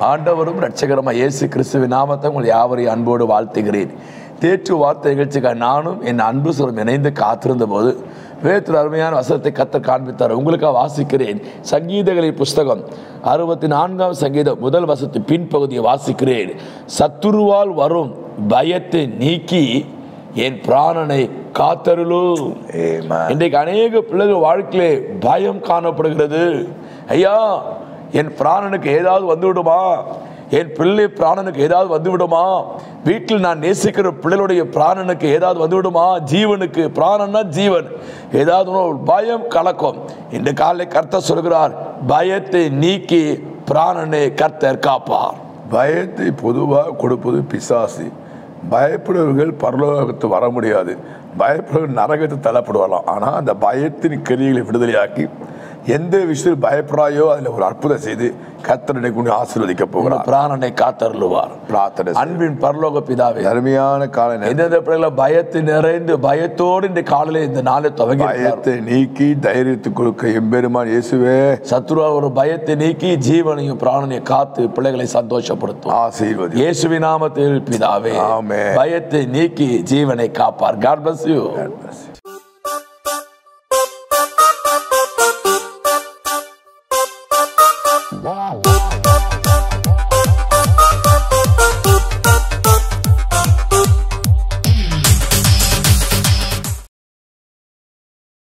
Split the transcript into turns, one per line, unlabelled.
ஆண்டவரும் ரட்சகரமாக இயேசு கிறிஸ்துவின் நாமத்தை உங்கள் யாவரையும் அன்போடு வாழ்த்துகிறேன் தேற்று வார்த்தை நிகழ்ச்சிக்காக நானும் என் அன்பு சொல்லும் இணைந்து காத்திருந்த போது வேற்று அருமையான வசனத்தை கத்த காண்பித்தார் உங்களுக்காக வாசிக்கிறேன் சங்கீதங்களின் புஸ்தகம் அறுபத்தி நான்காம் சங்கீதம் முதல் வசத்து பின்பகுதியை வாசிக்கிறேன் சத்துருவால் வரும் பயத்தை நீக்கி என் பிராணனை காத்தருளு
Amen.
இன்றைக்கு அநேக பிள்ளைகள் வாழ்க்கையிலே பயம் காணப்படுகிறது ஐயா என் பிராணனுக்கு ஏதாவது வந்து விடுமா என் பிள்ளை பிராணனுக்கு ஏதாவது வந்து விடுமா வீட்டில் நான் நேசிக்கிற பிள்ளைகளுடைய பிராணனுக்கு ஏதாவது வந்து விடுமா ஜீவனுக்கு பிராணன்னா ஜீவன் ஏதாவது ஒரு பயம் கலக்கும் இந்த காலை கர்த்தர் சொல்கிறார் பயத்தை நீக்கி பிராணனை கர்த்தர் காப்பார்
பயத்தை பொதுவாக கொடுப்பது பிசாசு பயப்படுவர்கள் பரலோகத்து வர முடியாது பயப்படுவர்கள் நரகத்தை தள்ளப்படுவாராம் ஆனால் அந்த பயத்தின் கிரிகளை விடுதலையாக்கி எந்த விஷயத்தில் பயப்படாயோ அதில் ஒரு அற்புதம் செய்து கத்தரனை கொண்டு ஆசீர்வதிக்க
உங்கள்
போகிறார்
பிராணனை காத்தருளுவார்
பிரார்த்தனை செய்வோம்.
அன்பின் பரலோக பிதாவே
அருமையான காலை நேரம்.
எந்தெந்த பிள்ளைகளை பயத்து நிறைந்து பயத்தோடு இந்த காலையில இந்த நாளை துவங்கி இருக்கிறார்.
பயத்தை நீக்கி தைரியத்தை கொடுக்க எம்பெருமான் இயேசுவே
சத்ருவா ஒரு பயத்தை நீக்கி ஜீவனையும் பிராணனையும் காத்து பிள்ளைகளை சந்தோஷப்படுத்தும்
ஆசீர்வதி
இயேசுவின் நாமத்தில் பிதாவே
ஆமென்.
பயத்தை நீக்கி ஜீவனை காப்பார் காட் bless you
Wow.